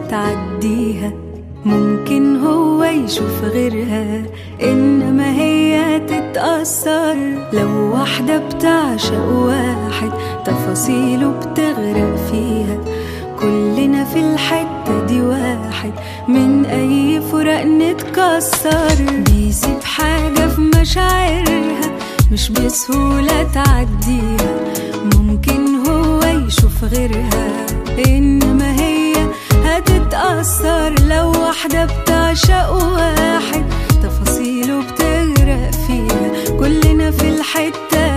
تعديها ممكن هو يشوف غيرها إنما هي تتأثر لو واحدة بتعشق واحد تفاصيله بتغرق فيها كلنا في الحتة دي واحد من أي فراق نتكسر بيسيب حاجة في مشاعرها مش بسهولة تعديها ممكن هو يشوف غيرها إنما هي هتتأثر لو واحدة بتعشق واحد تفاصيله بتغرق فيها كلنا في الحتة